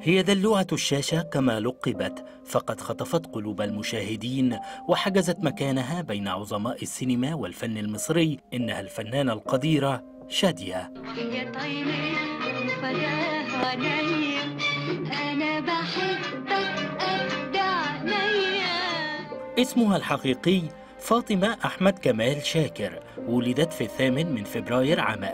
هي دلوعة الشاشة كما لقبت فقد خطفت قلوب المشاهدين وحجزت مكانها بين عظماء السينما والفن المصري إنها الفنانة القديرة شادية يا طيبي فداها عينيا انا بحبك قد عينيا اسمها الحقيقي فاطمة أحمد كمال شاكر ولدت في الثامن من فبراير عام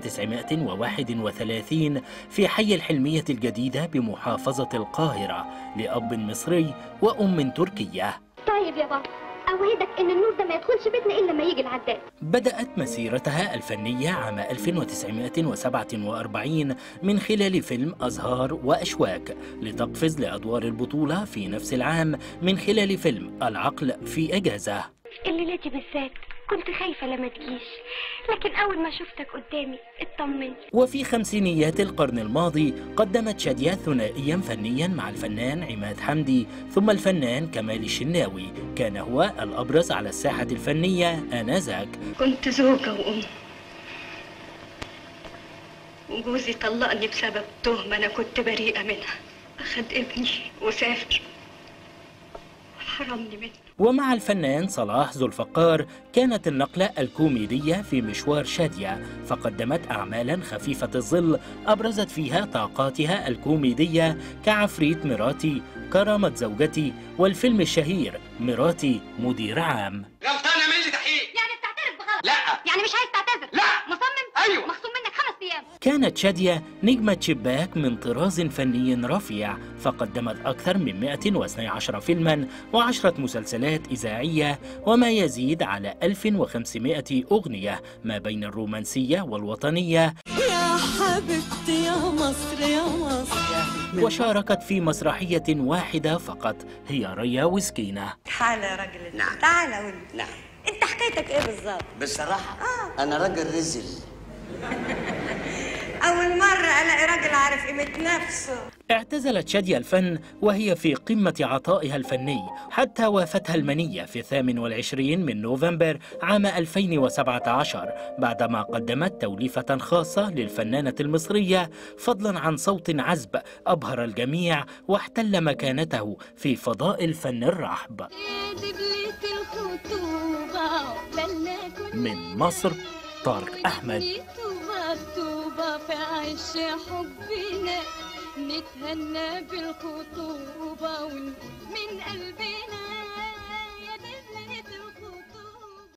1931 في حي الحلمية الجديدة بمحافظة القاهرة لأب مصري وأم تركية طيب يا بابا اوعدك ان النور ده ما يدخلش بيتنا الا لما يجي العداد بدأت مسيرتها الفنية عام 1947 من خلال فيلم أزهار وأشواك لتقفز لأدوار البطولة في نفس العام من خلال فيلم العقل في إجازة الليلة دي بالذات كنت خايفة لما تجيش لكن أول ما شفتك قدامي اطمنت وفي خمسينيات القرن الماضي قدمت شادية ثنائيا فنيا مع الفنان عماد حمدي ثم الفنان كمال الشناوي كان هو الأبرز على الساحة الفنية آنذاك كنت زوجة وأم وجوزي طلقني بسبب تهمة أنا كنت بريئة منها أخد ابني وسافر حرمني منه ومع الفنان صلاح ذو الفقار كانت النقلة الكوميدية في مشوار شادية فقدمت أعمالا خفيفة الظل أبرزت فيها طاقاتها الكوميدية كعفريت مراتي كرامة زوجتي والفيلم الشهير مراتي مدير عام غلطانه مني تحقيق يعني بتعترف بغلط لا يعني مش عايز تعتذر لا. مصمم أيوة. مخصوم منك خمس أيام كانت شادية نجمة شباك من طراز فني رفيع فقدمت أكثر من 112 فيلما وعشرة مسلسلات إذاعية وما يزيد على 1500 أغنية ما بين الرومانسية والوطنية يا حبيبتي يا مصر يا مصر وشاركت في مسرحية واحدة فقط هي ريا وسكينة تعالى يا راجل نعم. تعالى قول لي. نعم انت حكايتك ايه بالظبط بصراحه انا راجل رزل اول مره الاقي راجل عارف قيمه نفسه اعتزلت شادية الفن وهي في قمة عطائها الفني حتى وافتها المنية في الثامن والعشرين من نوفمبر عام 2017 بعدما قدمت توليفة خاصة للفنانة المصرية فضلا عن صوت عذب أبهر الجميع واحتل مكانته في فضاء الفن الرحب يا دبلة الخطوبة بلنا كل من مصر طارق أحمد طوبة طوبة في عش حبنا نتهنى بالخطوبة ونقول من قلبنا